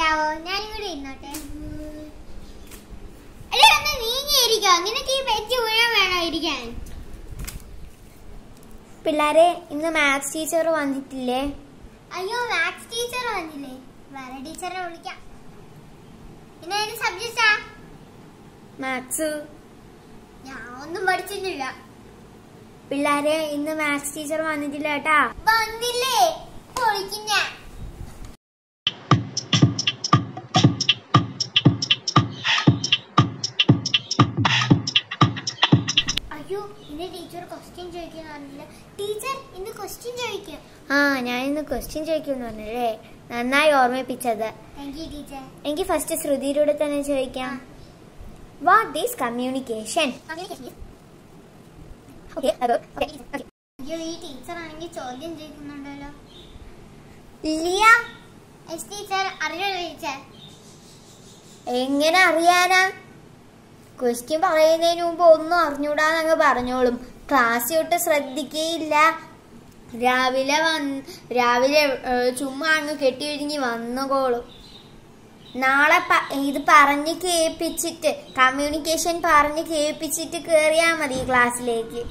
ഇരിക്കാവോ ഞാനും കൂടി ഇരുന്നോട്ടെ അല്ലേ ഒന്ന് നീങ്ങിയിരിക്കോ നിനക്ക് ഈ വെച്ച് മുഴുവൻ വേണോ ഇരിക്കാൻ പിള്ളേരെ ഇന്ന് മാത്സ് ടീച്ചർ വന്നിട്ടില്ലേ അയ്യോ മാത്സ് ടീച്ചർ വന്നില്ലേ വേറെ ടീച്ചറെ വിളിക്കാം പിന്നെ ഏത് സബ്ജക്റ്റാ മാത്സ് ഞാൻ ഒന്നും പഠിച്ചിട്ടില്ല പിള്ളേരെ ഇന്ന് മാത്സ് ടീച്ചർ വന്നിട്ടില്ല കേട്ടാ വന്നില്ലേ പൊളിക്കും ഞാൻ അയ്യോ ഇന്ന് ടീച്ചർ ക്വസ്റ്റ്യൻ ചോദിക്കുന്ന പറഞ്ഞില്ല ടീച്ചർ ഇന്ന് ക്വസ്റ്റ്യൻ ചോദിക്കും ആ ഞാൻ ഇന്ന് ക്വസ്റ്റ്യൻ ചോദിക്കുമെന്ന് പറഞ്ഞല്ലേ നന്നായി ഓർമ്മിപ്പിച്ചത് താങ്ക് യു ടീച്ചർ എനിക്ക് ഫസ്റ്റ് ശ്രുതിയിലൂടെ തന്നെ ചോദിക്കാം വാട്ട് ഈസ് കമ്മ്യൂണിക്കേഷൻ അയ്യോ ഈ ടീച്ചർ ആണെങ്കിൽ ചോദ്യം ചോദിക്കുന്നുണ്ടല്ലോ ലിയ എസ് ടീച്ചർ അറിയോ ടീച്ചർ എങ്ങനെ അറിയാനാ ക്വസ്റ്റ്യൻ പറയുന്നതിന് മുമ്പ് ഒന്നും അറിഞ്ഞൂടാന്നങ്ങ് പറഞ്ഞോളും ക്ലാസ് തൊട്ട് ശ്രദ്ധിക്കുകയില്ല രാവിലെ വന്ന് രാവിലെ ഏ, ചുമ്മാ അങ്ങ് കെട്ടിയൊരുങ്ങി വന്നുകോളും നാളെ പ- ഇത് പറഞ്ഞ് കേൾപ്പിച്ചിട്ട് കമ്മ്യൂണിക്കേഷൻ പറഞ്ഞ് കേൾപ്പിച്ചിട്ട് കേറിയാ മതി ക്ലാസ്സിലേക്ക്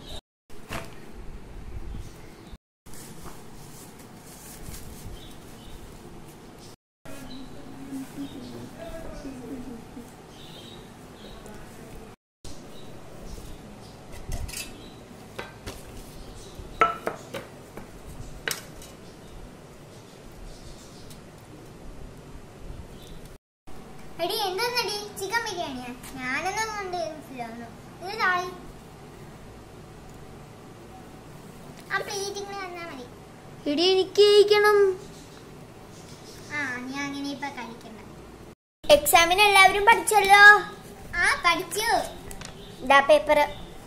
എടി എന്തെന്നടി ചിക്കൻ ബിരിയാണിയാ ഞാനൊന്നും കൊണ്ട് മനസ്സിലാവുന്നു ഇത് താളി ആ പ്ലേറ്റിങ്ങനെ തന്നാ മതി ഇടി എനിക്ക് കഴിക്കണം ആ നീ അങ്ങനെ ഇപ്പൊ കഴിക്കണ്ട എക്സാമിന് എല്ലാവരും പഠിച്ചല്ലോ ആ പഠിച്ചു ഇതാ പേപ്പർ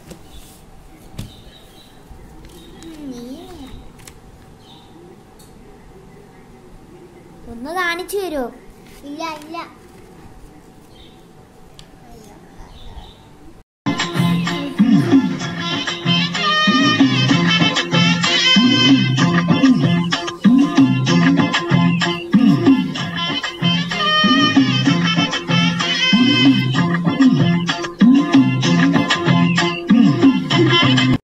നീ ഒന്ന് കാണിച്ചു തരുമോ ഇല്ല ഇല്ല